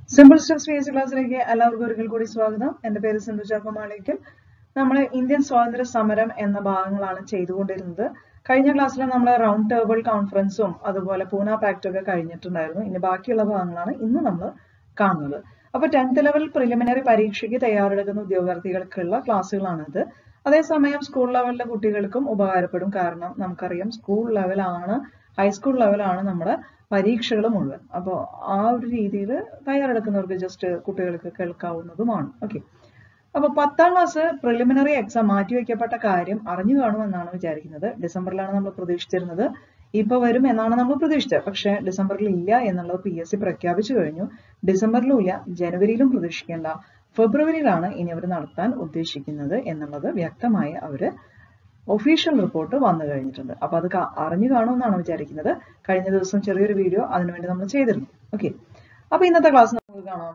simple steps P S ക്ലാസ്സിലേക്ക് എല്ലാവർക്കും ഒരിക്കൽ കൂടി സ്വാഗതം എന്റെ പേര് സിന്ധു ചാക്കമാളിക്കൽ നമ്മൾ ഇന്ത്യൻ സ്വാതന്ത്ര്യ സമരം എന്ന ഭാഗങ്ങളാണ് ചെയ്തുകൊണ്ടിരുന്നത് കഴിഞ്ഞ ക്ലാസ്സിൽ നമ്മൾ റൗണ്ട് ടേബിൾ കോൺഫറൻസും അതുപോലെ പൂന പാക്റ്റും ഒക്കെ കഴിഞ്ഞിട്ടുണ്ടായിരുന്നു ഇനി ബാക്കിയുള്ള ഭാഗങ്ങളാണ് ഇന്ന് നമ്മൾ കാണുന്നത് അപ്പൊ ടെൻത്ത് ലെവൽ പ്രിലിമിനറി പരീക്ഷയ്ക്ക് തയ്യാറെടുക്കുന്ന ഉദ്യോഗാർത്ഥികൾക്കുള്ള ക്ലാസ്സുകളാണിത് അതേസമയം സ്കൂൾ ലെവലിലെ കുട്ടികൾക്കും ഉപകാരപ്പെടും കാരണം നമുക്കറിയാം സ്കൂൾ ലെവലാണ് ഹൈസ്കൂൾ ലെവലാണ് നമ്മുടെ പരീക്ഷകൾ മുഴുവൻ അപ്പോൾ ആ ഒരു രീതിയിൽ തയ്യാറെടുക്കുന്നവർക്ക് ജസ്റ്റ് കുട്ടികൾക്ക് കേൾക്കാവുന്നതുമാണ് ഓക്കെ അപ്പൊ പത്താം ക്ലാസ് പ്രിലിമിനറി എക്സാം മാറ്റിവെക്കപ്പെട്ട കാര്യം അറിഞ്ഞു കാണുമെന്നാണ് വിചാരിക്കുന്നത് ഡിസംബറിലാണ് നമ്മൾ പ്രതീക്ഷിച്ചിരുന്നത് ഇപ്പൊ വരും എന്നാണ് നമ്മൾ പ്രതീക്ഷിച്ചത് പക്ഷെ ഡിസംബറിൽ ഇല്ല എന്നുള്ളത് പി എസ് സി പ്രഖ്യാപിച്ചു കഴിഞ്ഞു ഡിസംബറിലും ഇല്ല ജനുവരിയിലും പ്രതീക്ഷിക്കേണ്ട ഫെബ്രുവരിയിലാണ് ഇനി അവർ നടത്താൻ ഉദ്ദേശിക്കുന്നത് എന്നുള്ളത് വ്യക്തമായി അവര് ഒഫീഷ്യൽ റിപ്പോർട്ട് വന്നു കഴിഞ്ഞിട്ടുണ്ട് അപ്പൊ അത് കാ- അറിഞ്ഞു കാണുമെന്നാണ് വിചാരിക്കുന്നത് കഴിഞ്ഞ ദിവസം ചെറിയൊരു വീഡിയോ അതിനുവേണ്ടി നമ്മൾ ചെയ്തിരുന്നു ഓക്കെ അപ്പൊ ഇന്നത്തെ ക്ലാസ് നമുക്ക് കാണാം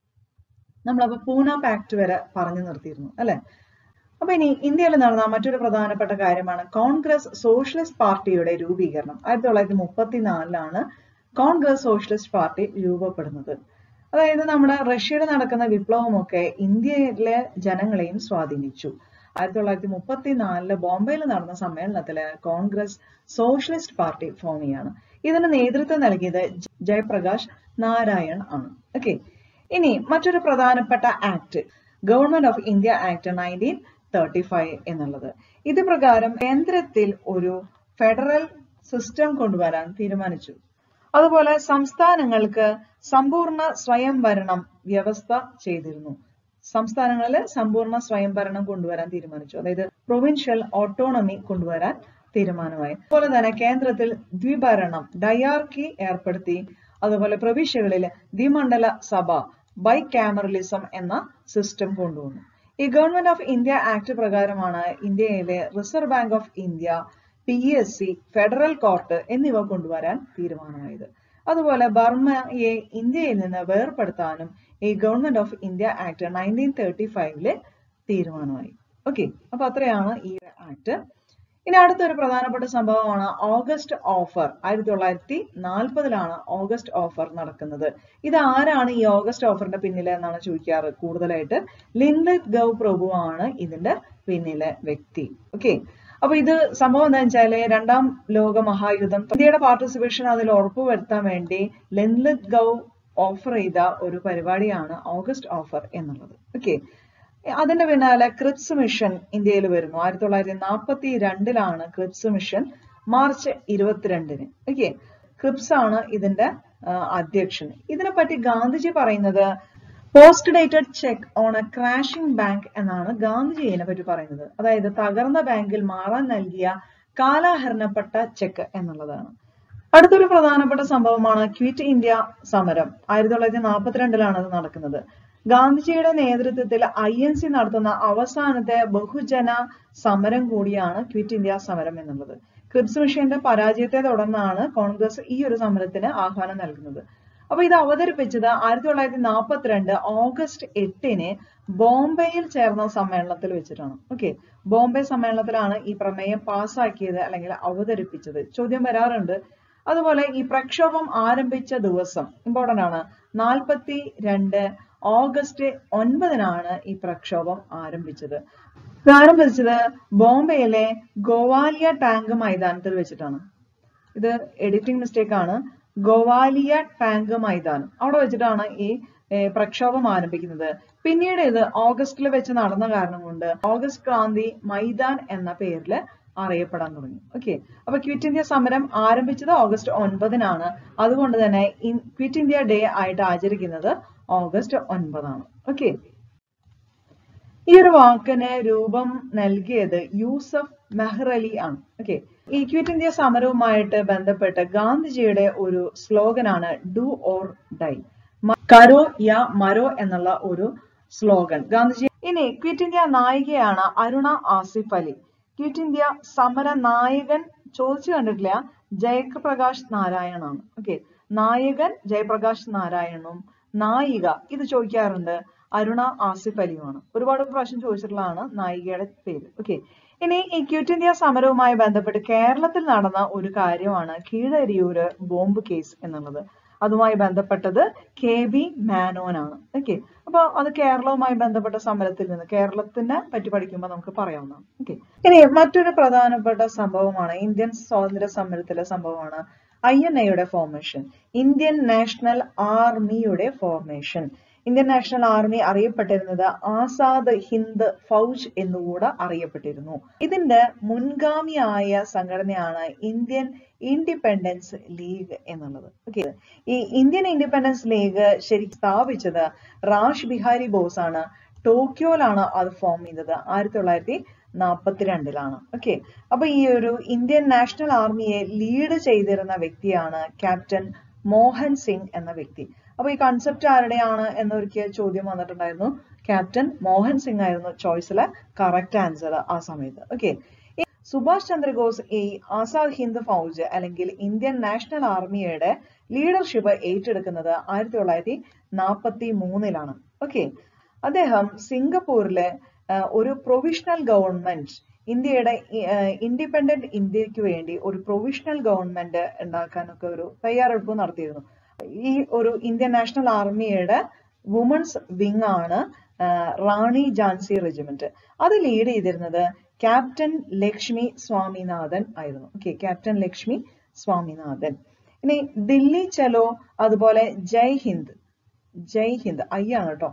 നമ്മളപ്പോ പൂന പാക്ട് വരെ പറഞ്ഞു നിർത്തിയിരുന്നു അല്ലെ അപ്പൊ ഇനി ഇന്ത്യയിൽ നടന്ന മറ്റൊരു പ്രധാനപ്പെട്ട കാര്യമാണ് കോൺഗ്രസ് സോഷ്യലിസ്റ്റ് പാർട്ടിയുടെ രൂപീകരണം ആയിരത്തി തൊള്ളായിരത്തി മുപ്പത്തിനാലിലാണ് കോൺഗ്രസ് സോഷ്യലിസ്റ്റ് പാർട്ടി രൂപപ്പെടുന്നത് അതായത് നമ്മുടെ റഷ്യയിൽ നടക്കുന്ന വിപ്ലവമൊക്കെ ഇന്ത്യയിലെ ജനങ്ങളെയും സ്വാധീനിച്ചു ആയിരത്തി തൊള്ളായിരത്തി മുപ്പത്തിനാലില് ബോംബെയിൽ നടന്ന സമ്മേളനത്തില് കോൺഗ്രസ് സോഷ്യലിസ്റ്റ് പാർട്ടി ഫോം ചെയ്യാണ് ഇതിന് നേതൃത്വം നൽകിയത് ജ- ജയപ്രകാശ് നാരായൺ ആണ് ഓക്കെ ഇനി മറ്റൊരു പ്രധാനപ്പെട്ട act government of India act nineteen thirty five എന്നുള്ളത് ഇത് പ്രകാരം കേന്ദ്രത്തിൽ ഒരു ഫെഡറൽ സിസ്റ്റം കൊണ്ടുവരാൻ തീരുമാനിച്ചു അതുപോലെ സംസ്ഥാനങ്ങൾക്ക് സമ്പൂർണ്ണ സ്വയംഭരണം വ്യവസ്ഥ ചെയ്തിരുന്നു സംസ്ഥാനങ്ങളിൽ സമ്പൂർണ്ണ സ്വയംഭരണം കൊണ്ടുവരാൻ തീരുമാനിച്ചു അതായത് പ്രൊവിൻഷ്യൽ ഓട്ടോണമി കൊണ്ടുവരാൻ തീരുമാനമായി അതുപോലെ തന്നെ കേന്ദ്രത്തിൽ ദ്വിഭരണം ഡയാർക്കി ഏർപ്പെടുത്തി അതുപോലെ പ്രവിശ്യകളിൽ ദ്വിമണ്ഡല സഭ ബൈ ക്യാമറലിസം എന്ന സിസ്റ്റം കൊണ്ടുവന്നു ഈ ഗവൺമെന്റ് ഓഫ് ഇന്ത്യ ആക്ട് പ്രകാരമാണ് ഇന്ത്യയിലെ reserve bank of India P S C federal court എന്നിവ കൊണ്ടുവരാൻ തീരുമാനമായത് അതുപോലെ ബർമയെ ഇന്ത്യയിൽ നിന്ന് വേർപെടുത്താനും ഈ government of India act nineteen thirty ഫൈവില് തീരുമാനമായി ഓക്കെ അപ്പൊ അത്രയാണ് ഈ ആക്ട് ഇനി അടുത്തൊരു പ്രധാനപ്പെട്ട സംഭവമാണ് ഓഗസ്റ്റ് ഓഫർ ആയിരത്തി തൊള്ളായിരത്തി നാൽപ്പതിലാണ് ഓഗസ്റ്റ് ഓഫർ നടക്കുന്നത് ഇത് ആരാണ് ഈ ഓഗസ്റ്റ് ഓഫറിന്റെ പിന്നിൽ എന്നാണ് ചോദിക്കാറ് കൂടുതലായിട്ട് ലിൻലിത് ഗൗ പ്രഭു ആണ് ഇതിന്റെ പിന്നിലെ വ്യക്തി ഓക്കെ അപ്പൊ ഇത് സംഭവം എന്താ വെച്ചാല് രണ്ടാം ലോക മഹായുദ്ധം ഇന്ത്യയുടെ പാർട്ടിസിപ്പേഷൻ അതിൽ ഉറപ്പുവരുത്താൻ വേണ്ടി ലിൻലിത് ഗൗ ഓഫർ ചെയ്ത ഒരു പരിപാടിയാണ് ഓഗസ്റ്റ് ഓഫർ എന്നുള്ളത് ഓക്കെ അതിന്റെ പിന്നാലെ ക്രിപ്സ് മിഷൻ ഇന്ത്യയിൽ വരുന്നു ആയിരത്തി തൊള്ളായിരത്തി നാൽപ്പത്തി രണ്ടിലാണ് ക്രിപ്സ് മിഷൻ മാർച്ച് ഇരുപത്തിരണ്ടിന് ഓക്കെ ക്രിപ്സ് ആണ് ഇതിന്റെ ആ, അധ്യക്ഷൻ ഇതിനെപ്പറ്റി ഗാന്ധിജി പറയുന്നത് post dated cheque on a crashing bank എന്നാണ് ഗാന്ധിജി ഇതിനെ പറ്റി പറയുന്നത് അതായത് തകർന്ന ബാങ്കിൽ മാറാൻ നൽകിയ കാലാഹരണപ്പെട്ട ചെക്ക് എന്നുള്ളതാണ് അടുത്തൊരു പ്രധാനപ്പെട്ട സംഭവമാണ് ക്വിറ്റ് ഇന്ത്യ സമരം ആയിരത്തി തൊള്ളായിരത്തി നാൽപ്പത്തിരണ്ടിലാണ് അത് നടക്കുന്നത് ഗാന്ധിജിയുടെ നേതൃത്വത്തിൽ ഐ എൻ സി നടത്തുന്ന അവസാനത്തെ ബഹുജന സമരം കൂടിയാണ് ക്വിറ്റ് ഇന്ത്യ സമരം എന്നുള്ളത് ക്രിപ്സ് മിഷന്റെ പരാജയത്തെ തുടർന്നാണ് കോൺഗ്രസ് ഈ ഒരു സമരത്തിന് ആഹ്വാനം നൽകുന്നത് അപ്പൊ ഇത് അവതരിപ്പിച്ചത് ആയിരത്തി തൊള്ളായിരത്തി നാൽപ്പത്തിരണ്ട് ഓഗസ്റ്റ് എട്ടിന് ബോംബെയിൽ ചേർന്ന സമ്മേളനത്തിൽ വെച്ചിട്ടാണ് ഓക്കെ ബോംബെ സമ്മേളനത്തിലാണ് ഈ പ്രമേയം പാസ്സാക്കിയത് അല്ലെങ്കിൽ അവതരിപ്പിച്ചത് ചോദ്യം വരാറുണ്ട് അതുപോലെ ഈ പ്രക്ഷോഭം ആരംഭിച്ച ദിവസം ഇമ്പോർട്ടന്റ് ആണ് നാൽപ്പത്തി രണ്ട് ഓഗസ്റ്റ് ഒൻപതിനാണ് ഈ പ്രക്ഷോഭം ആരംഭിച്ചത് ഇത് ആരംഭിച്ചത് ബോംബെയിലെ ഗോവാലിയ ടാങ്ക് മൈതാനത്തിൽ വെച്ചിട്ടാണ് ഇത് എഡിറ്റിംഗ് മിസ്റ്റേക്ക് ആണ് ഗോവാലിയ ടാങ്ക് മൈതാനം അവിടെ വെച്ചിട്ടാണ് ഈ ഏർ, പ്രക്ഷോഭം ആരംഭിക്കുന്നത് പിന്നീട് ഇത് ഓഗസ്റ്റിൽ വെച്ച് നടന്ന കാരണം കൊണ്ട് ഓഗസ്റ്റ് ക്രാന്തി മൈതാൻ എന്ന പേരിൽ അറിയപ്പെടാൻ തുടങ്ങി ഓക്കെ അപ്പൊ ക്വിറ്റ് ഇന്ത്യ സമരം ആരംഭിച്ചത് ഓഗസ്റ്റ് ഒൻപതിനാണ് അതുകൊണ്ട് തന്നെ ക്വിറ്റ് ഇന്ത്യ ഡേ ആയിട്ട് ആചരിക്കുന്നത് ഓഗസ്റ്റ് ഒൻപതാണ് ഓക്കെ ഈ ഒരു വാക്കിന് രൂപം നൽകിയത് യൂസഫ് മെഹ്റലി ആണ് ഓക്കെ ഈ ക്വിറ്റ് ഇന്ത്യ സമരവുമായിട്ട് ബന്ധപ്പെട്ട് ഗാന്ധിജിയുടെ ഒരു സ്ലോഗനാണ് ഡു ഓർ ഡൈ കരോ യാ മരോ എന്നുള്ള ഒരു സ്ലോഗൻ ഗാന്ധിജി ഇനി ക്വിറ്റ് ഇന്ത്യ നായികയാണ് അരുണ ആസിഫ് അലി ക്വിറ്റ് ഇന്ത്യ സമര നായകൻ ചോദിച്ചു കണ്ടിട്ടില്ല ജയപ്രകാശ് നാരായണാണ് ഓക്കെ നായകൻ ജയപ്രകാശ് നാരായണും നായിക ഇത് ചോദിക്കാറുണ്ട് അരുണ ആസിഫ് അലിയുമാണ് ഒരുപാട് പ്രാവശ്യം ചോദിച്ചിട്ടുള്ളതാണ് നായികയുടെ പേര് ഓക്കെ ഇനി ഈ ക്വിറ്റ് ഇന്ത്യ സമരവുമായി ബന്ധപ്പെട്ട് കേരളത്തിൽ നടന്ന ഒരു കാര്യമാണ് കീഴരിയൂര് ബോംബ് കേസ് എന്നുള്ളത് അതുമായി ബന്ധപ്പെട്ടത് കെ ബി മാനോൻ ആണ് ഓക്കെ അപ്പൊ അത് കേരളവുമായി ബന്ധപ്പെട്ട സമരത്തിൽ നിന്ന് കേരളത്തിനെ പറ്റി പഠിക്കുമ്പോൾ നമുക്ക് പറയാവുന്നതാണ് ഓക്കെ ഇനി മറ്റൊരു പ്രധാനപ്പെട്ട സംഭവമാണ് ഇന്ത്യൻ സ്വാതന്ത്ര്യ സമരത്തിലെ സംഭവമാണ് ഐ എൻ എയുടെ ഫോർമേഷൻ ഇന്ത്യൻ നാഷണൽ ആർമിയുടെ ഫോർമേഷൻ ഇന്ത്യൻ നാഷണൽ ആർമി അറിയപ്പെട്ടിരുന്നത് ആസാദ് ഹിന്ദ് ഫൗജ് എന്നുകൂടെ അറിയപ്പെട്ടിരുന്നു ഇതിന്റെ മുൻഗാമിയായ സംഘടനയാണ് ഇന്ത്യൻ ഇൻഡിപെൻഡൻസ് ലീഗ് എന്നുള്ളത് ഓക്കെ ഈ ഇന്ത്യൻ ഇൻഡിപെൻഡൻസ് ലീഗ് ശരിക്കും സ്ഥാപിച്ചത് റാഷ് ബിഹാരി ബോസ് ആണ് ടോക്കിയോയിലാണ് അത് ഫോം ചെയ്തത് ആയിരത്തി തൊള്ളായിരത്തി നാൽപ്പത്തിരണ്ടിലാണ് ഓക്കെ അപ്പൊ ഈ ഒരു ഇന്ത്യൻ നാഷണൽ ആർമിയെ ലീഡ് ചെയ്തിരുന്ന വ്യക്തിയാണ് ക്യാപ്റ്റൻ മോഹൻ സിംഗ് എന്ന വ്യക്തി അപ്പൊ ഈ കൺസെപ്റ്റ് ആരുടെയാണ് എന്നൊരിക്കൽ ചോദ്യം വന്നിട്ടുണ്ടായിരുന്നു ക്യാപ്റ്റൻ മോഹൻ സിംഗ് ആയിരുന്നു ചോയ്സിലെ കറക്റ്റ് ആൻസർ ആ സമയത്ത് ഓക്കെ സുഭാഷ് ചന്ദ്രബോസ് ഈ ആസാദ് ഹിന്ദ് ഫൗജ് അല്ലെങ്കിൽ ഇന്ത്യൻ നാഷണൽ ആർമിയുടെ ലീഡർഷിപ്പ് ഏറ്റെടുക്കുന്നത് ആയിരത്തി തൊള്ളായിരത്തി നാൽപ്പത്തി മൂന്നിലാണ് ഓക്കെ അദ്ദേഹം സിംഗപ്പൂരിലെ ഒരു പ്രൊവിഷണൽ ഗവൺമെന്റ് ഇന്ത്യയുടെ ഇൻഡിപെൻഡന്റ് ഇന്ത്യക്ക് വേണ്ടി ഒരു പ്രൊവിഷണൽ ഗവൺമെന്റ് ഉണ്ടാക്കാനൊക്കെ ഒരു തയ്യാറെടുപ്പ് നടത്തിയിരുന്നു ഈ ഒരു ഇന്ത്യൻ നാഷണൽ ആർമിയുടെ വുമൺസ് വിങ് ആണ് റാണി ജാൻസി റെജിമെന്റ് അത് ലീഡ് ചെയ്തിരുന്നത് ക്യാപ്റ്റൻ ലക്ഷ്മി സ്വാമിനാഥൻ ആയിരുന്നു ഓക്കെ ക്യാപ്റ്റൻ ലക്ഷ്മി സ്വാമിനാഥൻ ഇനി ദില്ലി ചലോ അതുപോലെ ജയ് ഹിന്ദ് ജയ് ഹിന്ദ് ഐ ആണ് കേട്ടോ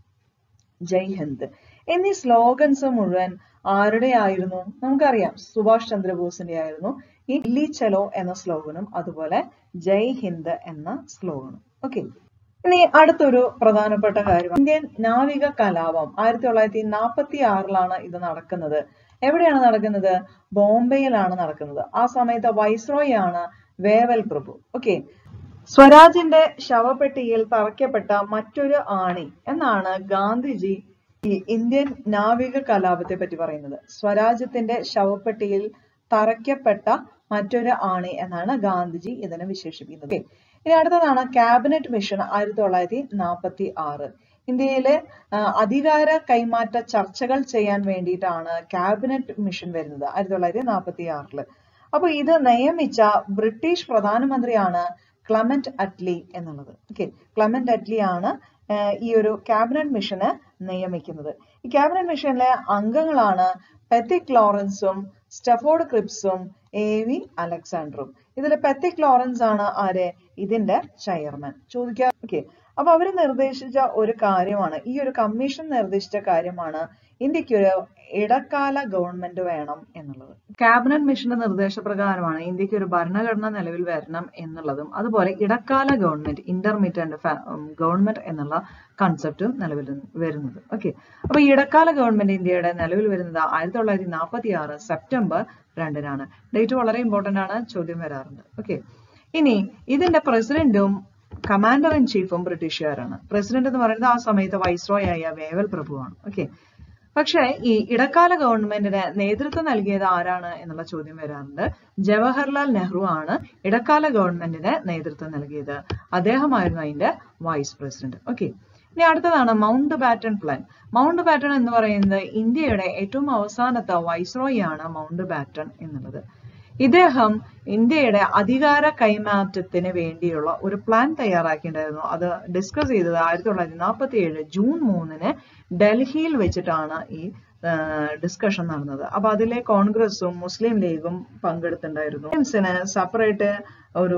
ജയ് ഹിന്ദ് എന്നീ സ്ലോഗൻസ് മുഴുവൻ ആരുടെ ആയിരുന്നു നമുക്കറിയാം സുഭാഷ് ചന്ദ്രബോസിന്റെ ആയിരുന്നു ഈ ദില്ലി ചലോ എന്ന സ്ലോഗനും അതുപോലെ ജയ് ഹിന്ദ് എന്ന സ്ലോഗനും ഓക്കെ ഇനി അടുത്തൊരു പ്രധാനപ്പെട്ട കാര്യം ഇന്ത്യൻ നാവിക കലാപം ആയിരത്തി തൊള്ളായിരത്തി നാൽപ്പത്തി ആറിലാണ് ഇത് നടക്കുന്നത് എവിടെയാണ് നടക്കുന്നത് ബോംബെയിലാണ് നടക്കുന്നത് ആ സമയത്ത് വൈസ്രോയി ആണ് വേവൽ പ്രഭു ഓക്കെ സ്വരാജിന്റെ ശവപ്പെട്ടിയിൽ തറയ്ക്കപ്പെട്ട മറ്റൊരു ആണി എന്നാണ് ഗാന്ധിജി ഈ ഇന്ത്യൻ നാവിക കലാപത്തെ പറ്റി പറയുന്നത് സ്വരാജ്യത്തിന്റെ ശവപ്പെട്ടിയിൽ തറയ്ക്കപ്പെട്ട മറ്റൊരു ആണി എന്നാണ് ഗാന്ധിജി ഇതിനെ വിശേഷിപ്പിക്കുന്നത് ഇനി അടുത്തതാണ് ക്യാബിനറ്റ് മിഷൻ ആയിരത്തി തൊള്ളായിരത്തി നാൽപ്പത്തി ആറ് ഇന്ത്യയിലെ അധികാര കൈമാറ്റ ചർച്ചകൾ ചെയ്യാൻ വേണ്ടിയിട്ടാണ് ക്യാബിനറ്റ് മിഷൻ വരുന്നത് ആയിരത്തി തൊള്ളായിരത്തി നാൽപ്പത്തി ആറില് അപ്പൊ ഇത് നിയമിച്ച ബ്രിട്ടീഷ് പ്രധാനമന്ത്രിയാണ് ക്ലമന്റ് അറ്റ്ലി എന്നുള്ളത് ഓക്കെ ക്ലമന്റ് അറ്റ്ലി ആണ് ഈ ഒരു ക്യാബിനറ്റ് മിഷന് നിയമിക്കുന്നത് ഈ ക്യാബിനറ്റ് മിഷനിലെ അംഗങ്ങളാണ് പെത്തിക് ലോറൻസും സ്റ്റെഫോർഡ് ക്രിപ്സും എ വി അലക്സാണ്ടറും ഇതിൽ പെത്തിക് ലോറൻസ് ആണ് ആര് ഇതിന്റെ ചെയർമാൻ ചോദിക്കാം ഓക്കെ അപ്പൊ അവർ നിർദ്ദേശിച്ച ഒരു കാര്യമാണ് ഈ ഒരു കമ്മീഷൻ നിർദ്ദേശിച്ച കാര്യമാണ് ഇന്ത്യക്ക് ഒരു ഇടക്കാല ഗവൺമെന്റ് വേണം എന്നുള്ളത് ക്യാബിനറ്റ് മിഷന്റെ നിർദ്ദേശപ്രകാരമാണ് ഇന്ത്യക്ക് ഒരു ഭരണഘടന നിലവിൽ വരണം എന്നുള്ളതും അതുപോലെ ഇടക്കാല ഗവൺമെന്റ് ഇന്റർമീഡിയന്റ് ഗവൺമെന്റ് എന്നുള്ള കൺസെപ്റ്റും നിലവിൽ വരുന്നത് ഓക്കെ അപ്പൊ ഇടക്കാല ഗവൺമെന്റ് ഇന്ത്യയുടെ നിലവിൽ വരുന്നത് ആയിരത്തി തൊള്ളായിരത്തി നാൽപ്പത്തി ആറ് സെപ്റ്റംബർ രണ്ടിനാണ് ഡേറ്റ് വളരെ ഇമ്പോർട്ടന്റ് ആണ് ചോദ്യം വരാറുണ്ട് ഓക്കെ ഇനി ഇതിന്റെ പ്രസിഡന്റും കമാൻഡർ ഇൻ ചീഫും ബ്രിട്ടീഷുകാരാണ് പ്രസിഡന്റ് എന്ന് പറയുന്നത് ആ സമയത്ത് വൈസ്രോയ് ആയ വേവൽ പ്രഭുവാണ് ഓക്കെ പക്ഷേ ഈ ഇടക്കാല ഗവൺമെന്റിന് നേതൃത്വം നൽകിയത് ആരാണ് എന്നുള്ള ചോദ്യം വരാറുണ്ട് ജവഹർലാൽ നെഹ്റു ആണ് ഇടക്കാല ഗവൺമെന്റിന് നേതൃത്വം നൽകിയത് അദ്ദേഹമായിരുന്നു അതിന്റെ വൈസ് പ്രസിഡന്റ് ഓക്കെ ഇനി അടുത്തതാണ് Mountbatten plan Mountbatten എന്ന് പറയുന്നത് ഇന്ത്യയുടെ ഏറ്റവും അവസാനത്തെ വൈസ്രോയി ആണ് മൗണ്ട് ബാറ്റൺ എന്നുള്ളത് ഇദ്ദേഹം ഇന്ത്യയുടെ അധികാര കൈമാറ്റത്തിന് വേണ്ടിയുള്ള ഒരു പ്ലാൻ തയ്യാറാക്കിയിട്ടുണ്ടായിരുന്നു അത് ഡിസ്കസ് ചെയ്തത് ആയിരത്തി തൊള്ളായിരത്തി നാൽപ്പത്തി ഏഴ് ജൂൺ മൂന്നിന് ഡൽഹിയിൽ വെച്ചിട്ടാണ് ഈ ഡിസ്കഷൻ നടന്നത് അപ്പൊ അതിലെ കോൺഗ്രസും മുസ്ലിം ലീഗും പങ്കെടുത്തിട്ടുണ്ടായിരുന്നു മുസ്ലിംസിന് സെപ്പറേറ്റ് ഒരു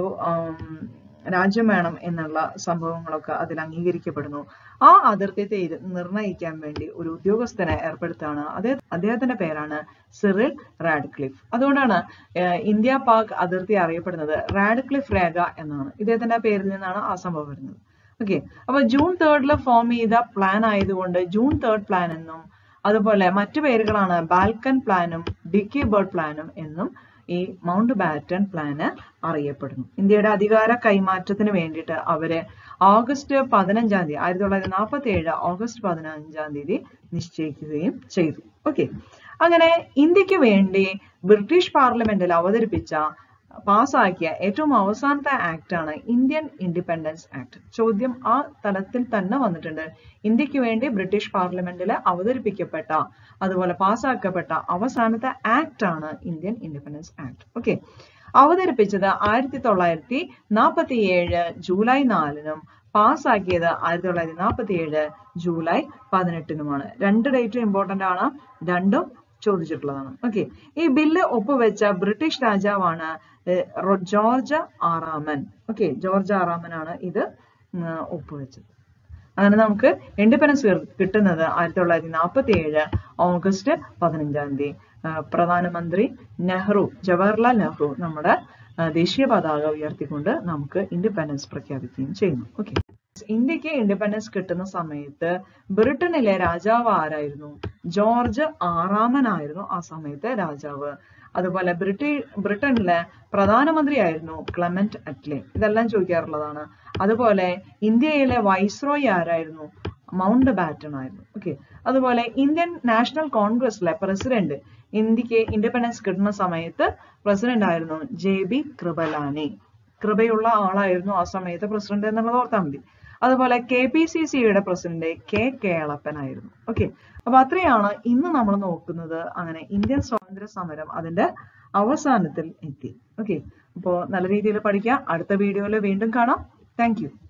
രാജ്യം വേണം എന്നുള്ള സംഭവങ്ങളൊക്കെ അതിൽ അംഗീകരിക്കപ്പെടുന്നു ആ അതിർത്തി നിർണയിക്കാൻ വേണ്ടി ഒരു ഉദ്യോഗസ്ഥനെ ഏർപ്പെടുത്താണ് അതേ അദ്ദേഹത്തിന്റെ പേരാണ് സിറിൽ റാഡ്ക്ലിഫ് അതുകൊണ്ടാണ് ഇന്ത്യ പാക് അതിർത്തി അറിയപ്പെടുന്നത് റാഡ്ക്ലിഫ് രേഖ എന്നാണ് ഇദ്ദേഹത്തിന്റെ പേരിൽ നിന്നാണ് ആ സംഭവം വരുന്നത് ഓക്കെ അപ്പൊ ജൂൺ തേർഡിൽ ഫോം ചെയ്ത പ്ലാൻ ആയതുകൊണ്ട് ജൂൺ തേർഡ് പ്ലാൻ എന്നും അതുപോലെ മറ്റു പേരുകളാണ് ബാൽക്കൻ പ്ലാനും ഡിക്കി ബേർഡ് പ്ലാനും എന്നും ഈ മൗണ്ട് ബാറ്റൺ പ്ലാന് അറിയപ്പെടുന്നു ഇന്ത്യയുടെ അധികാര കൈമാറ്റത്തിന് വേണ്ടിയിട്ട് അവര് ഓഗസ്റ്റ് പതിനഞ്ചാം തീയതി ആയിരത്തി തൊള്ളായിരത്തി നാൽപ്പത്തി ഏഴ് ഓഗസ്റ്റ് പതിനഞ്ചാം തീയതി നിശ്ചയിക്കുകയും ചെയ്തു ഓക്കെ അങ്ങനെ ഇന്ത്യക്ക് വേണ്ടി ബ്രിട്ടീഷ് പാർലമെന്റിൽ അവതരിപ്പിച്ച പാസ്സാക്കിയ ഏറ്റവും അവസാനത്തെ ആക്ട് ആണ് ഇന്ത്യൻ ഇൻഡിപെൻഡൻസ് ആക്ട് ചോദ്യം ആ തലത്തിൽ തന്നെ വന്നിട്ടുണ്ട് ഇന്ത്യക്ക് വേണ്ടി ബ്രിട്ടീഷ് പാർലമെന്റിൽ അവതരിപ്പിക്കപ്പെട്ട അതുപോലെ പാസ്സാക്കപ്പെട്ട അവസാനത്തെ ആക്ട് ആണ് ഇന്ത്യൻ ഇൻഡിപെൻഡൻസ് ആക്ട് ഓക്കെ അവതരിപ്പിച്ചത് ആയിരത്തി തൊള്ളായിരത്തി നാൽപ്പത്തി ഏഴ് ജൂലൈ നാലിനും പാസ്സാക്കിയത് ആയിരത്തി തൊള്ളായിരത്തി നാൽപ്പത്തി ഏഴ് ജൂലൈ പതിനെട്ടിനുമാണ് രണ്ട് ഡേറ്റ് ഇമ്പോർട്ടന്റ് ആണ് രണ്ടും ചോദിച്ചിട്ടുള്ളതാണ് ഓക്കെ ഈ ബില്ല് ഒപ്പുവെച്ച ബ്രിട്ടീഷ് രാജാവാണ് ഏർ, റോ- ജോർജ് ആറാമൻ ഓക്കെ ജോർജ് ആറാമൻ ആണ് ഇത് ഉം, ഒപ്പുവെച്ചത് അങ്ങനെ നമുക്ക് ഇൻഡിപെൻഡൻസ് കിട്ടുന്നത് ആയിരത്തി തൊള്ളായിരത്തി നാൽപ്പത്തി ഏഴ് ഓഗസ്റ്റ് പതിനഞ്ചാം തീയതി ആ, പ്രധാനമന്ത്രി നെഹ്റു ജവഹർലാൽ നെഹ്റു നമ്മുടെ ആ, ദേശീയ പതാക ഉയർത്തിക്കൊണ്ട് നമുക്ക് ഇൻഡിപെൻഡൻസ് പ്രഖ്യാപിക്കുകയും ചെയ്യുന്നു ഓക്കെ ഇന്ത്യക്ക് ഇൻഡിപെൻഡൻസ് കിട്ടുന്ന സമയത്ത് ബ്രിട്ടനിലെ രാജാവ് ആരായിരുന്നു ജോർജ് ആറാമനായിരുന്നു ആ സമയത്തെ രാജാവ് അതുപോലെ ബ്രിട്ടീ ബ്രിട്ടനിലെ പ്രധാനമന്ത്രിയായിരുന്നു ക്ലെമന്റ് അറ്റ്ലെ ഇതെല്ലാം ചോദിക്കാറുള്ളതാണ് അതുപോലെ ഇന്ത്യയിലെ വൈസ്രോയി ആരായിരുന്നു മൗണ്ട് ബാറ്റൺ ആയിരുന്നു ഓക്കെ അതുപോലെ ഇന്ത്യൻ നാഷണൽ കോൺഗ്രസിലെ പ്രസിഡന്റ് ഇന്ത്യക്ക് ഇൻഡിപെൻഡൻസ് കിട്ടുന്ന സമയത്ത് പ്രസിഡന്റ് ആയിരുന്നു ജെ ബി കൃപലാനി കൃപയുള്ള ആളായിരുന്നു ആ സമയത്ത് പ്രസിഡന്റ് എന്നുള്ളത് ഓർത്താൽ മതി അതുപോലെ കെ പി സി സിയുടെ പ്രസിഡന്റ് കെ കേളപ്പനായിരുന്നു ഓക്കെ അപ്പൊ അത്രയാണ് ഇന്ന് നമ്മൾ നോക്കുന്നത് അങ്ങനെ ഇന്ത്യൻ സ്വാതന്ത്ര്യ സമരം അതിന്റെ അവസാനത്തിൽ എത്തി ഓക്കെ അപ്പോൾ നല്ല രീതിയിൽ പഠിക്കാം അടുത്ത വീഡിയോയിൽ വീണ്ടും കാണാം താങ്ക്